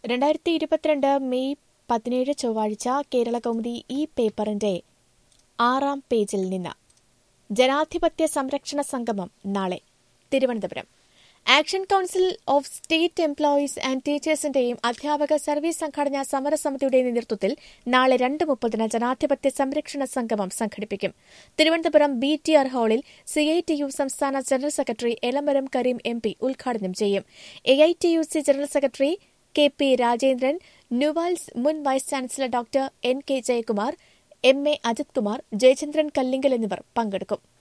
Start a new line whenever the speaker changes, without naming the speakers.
രണ്ടായിരത്തി ഇരുപത്തിരണ്ട് മെയ് പതിനേഴ് ചൊവ്വാഴ്ച കേരള കൗമുദി ഈ പേപ്പറിന്റെ ആറാം പേജിൽ നിന്ന് ജനാധിപത്യ സംരക്ഷണ സംഗമം നാളെ Thiruvananthapuram action council of state employees and ടീച്ചേഴ്സിന്റെയും അധ്യാപക സർവീസ് സംഘടനാ സമരസമിതിയുടെ നേതൃത്വത്തിൽ നാളെ രണ്ട് മുപ്പതിന് ജനാധിപത്യ സംരക്ഷണ സംഗമം സംഘടിപ്പിക്കും തിരുവനന്തപുരം ബി ടി ആർ ഹാളിൽ സി ഐ ടി യു സംസ്ഥാന general secretary Elamaram Kareem M P ഉദ്ഘാടനം ചെയ്യും A I T U C general secretary K P Rajendran NUALS മുൻ vice chancellor doctor N K Jayakumar M A Ajith Kumar Jayachandran Kallingal എന്നിവർ പങ്കെടുക്കും